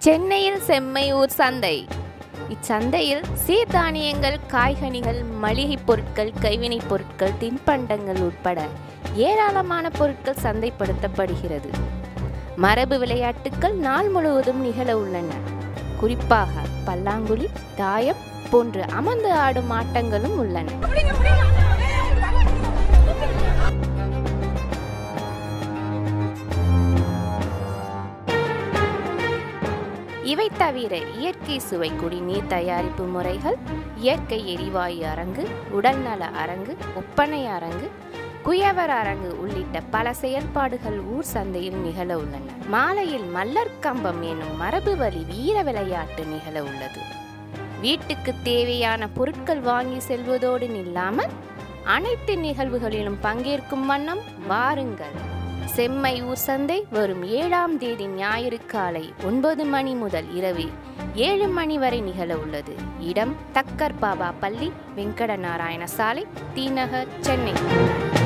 சென்னையில் செம்மையூர் சந்தை இச்சந்தையில் சீர்தானியங்கள் காய்கனிகள் மளிகைப் பொருட்கள் கைவினைப் பொருட்கள் தின்பண்டங்கள் உட்பட ஏராளமான பொருட்கள் சந்தைப்படுத்தப்படுகிறது மரபு விளையாட்டுக்கள் நாள் முழுவதும் நிகழ உள்ளன குறிப்பாக பல்லாங்குழி தாயம் போன்று அமர்ந்து ஆடும் ஆட்டங்களும் உள்ளன இவை தவிர இயற்கை சுவை குடிநீர் தயாரிப்பு முறைகள் இயற்கை எரிவாயு அரங்கு உடல்நல அரங்கு ஒப்பனை அரங்கு குயவர் அரங்கு உள்ளிட்ட பல செயல்பாடுகள் ஊர் சந்தையில் நிகழ உள்ளன மாலையில் மல்லர் கம்பம் எனும் மரபு வழி வீர விளையாட்டு நிகழ உள்ளது வீட்டுக்கு தேவையான பொருட்கள் வாங்கி செல்வதோடு நில்லாமல் அனைத்து நிகழ்வுகளிலும் பங்கேற்கும் வண்ணம் வாருங்கள் செம்மை ஊர் சந்தை வரும் ஏழாம் தேதி ஞாயிறு காலை ஒன்பது மணி முதல் இரவு ஏழு மணி வரை நிகழ உள்ளது இடம் தக்கர் பாபா பள்ளி வெங்கட நாராயண சாலை டி நகர் சென்னை